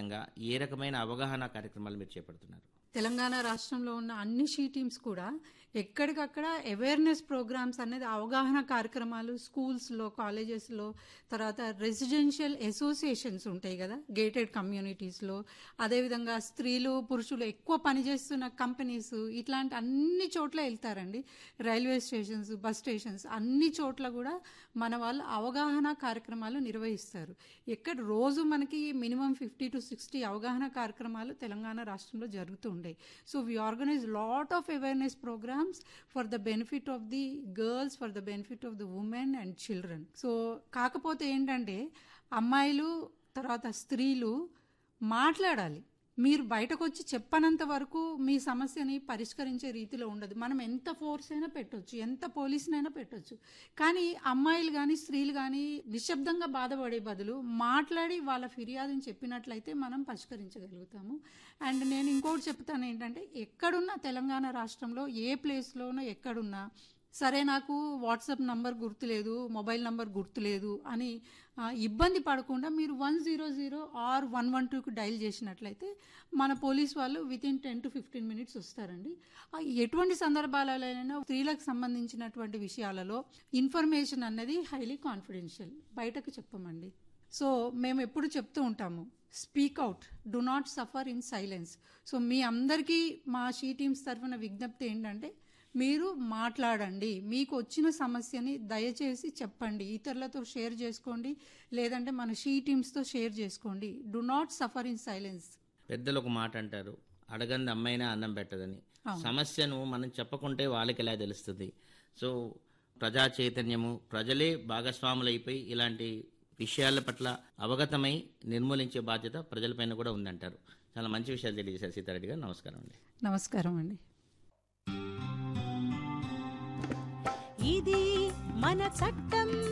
పరంగా ఏ రకమైన అవగాహన కార్యక్రమాలు మీరు చేపడుతున్నారు తెలంగాణ రాష్ట్రంలో ఉన్న అన్ని షీ టీమ్స్ కూడా ఎక్కడికక్కడ అవేర్నెస్ ప్రోగ్రామ్స్ అనేది అవగాహన కార్యక్రమాలు స్కూల్స్లో కాలేజెస్లో తర్వాత రెసిడెన్షియల్ అసోసియేషన్స్ ఉంటాయి కదా గేటెడ్ కమ్యూనిటీస్లో అదేవిధంగా స్త్రీలు పురుషులు ఎక్కువ పనిచేస్తున్న కంపెనీస్ ఇట్లాంటి అన్ని చోట్ల వెళ్తారండి రైల్వే స్టేషన్స్ బస్ స్టేషన్స్ అన్ని చోట్ల కూడా మన వాళ్ళు అవగాహన కార్యక్రమాలు నిర్వహిస్తారు ఎక్కడ రోజు మనకి మినిమం ఫిఫ్టీ టు సిక్స్టీ అవగాహన కార్యక్రమాలు తెలంగాణ రాష్ట్రంలో జరుగుతూ ఉంటాయి so we organise lot of awareness programmes for the benefit of the girls for the benefit of the women and children so కాకపోతే ఏంటంటే అమ్మాయిలు తర్వాత స్త్రీలు మాట్లాడాలి మీరు బయటకు వచ్చి చెప్పనంత వరకు మీ సమస్యని పరిష్కరించే రీతిలో ఉండదు మనం ఎంత ఫోర్స్ అయినా పెట్టొచ్చు ఎంత పోలీసునైనా పెట్టొచ్చు కానీ అమ్మాయిలు కానీ స్త్రీలు కానీ నిశ్శబ్దంగా బాధపడే బదులు మాట్లాడి వాళ్ళ ఫిర్యాదుని చెప్పినట్లయితే మనం పరిష్కరించగలుగుతాము అండ్ నేను ఇంకోటి చెప్తాను ఏంటంటే ఎక్కడున్నా తెలంగాణ రాష్ట్రంలో ఏ ప్లేస్లోనో ఎక్కడున్నా సరే నాకు వాట్సాప్ నంబర్ గుర్తులేదు మొబైల్ నంబర్ గుర్తులేదు అని ఆ, ఇబ్బంది పడకుండా మీరు one zero zero or one one టూకి డైల్ చేసినట్లయితే మన పోలీస్ వాళ్ళు within ten to fifteen minutes వస్తారండి ఆ, ఎటువంటి సందర్భాలైనా స్త్రీలకు సంబంధించినటువంటి విషయాలలో ఇన్ఫర్మేషన్ అన్నది హైలీ కాన్ఫిడెన్షియల్ బయటకు చెప్పమండి సో మేము ఎప్పుడు చెప్తూ ఉంటాము speak out do not suffer in silence so మీ అందరికీ మా షీ టీమ్స్ తరఫున విజ్ఞప్తి ఏంటంటే మీరు మాట్లాడండి మీకు వచ్చిన సమస్యని దయచేసి చెప్పండి ఇతరులతో షేర్ చేసుకోండి లేదంటే మన షీ టీమ్స్తో షేర్ చేసుకోండి do not suffer in silence పెద్దలు ఒక మాట అంటారు అడగంది అమ్మైనా అన్నం పెట్టదని సమస్యను మనం చెప్పకుంటే వాళ్ళకి ఎలా తెలుస్తుంది సో ప్రజా చైతన్యము ప్రజలే భాగస్వాములైపోయి ఇలాంటి విషయాల పట్ల అవగతమై నిర్మూలించే బాధ్యత ప్రజలపైన కూడా ఉందంటారు చాలా మంచి విషయాలు తెలియజేశారు సీతారెడ్డి గారు నమస్కారం అండి నమస్కారం అండి ఇది మన చట్టం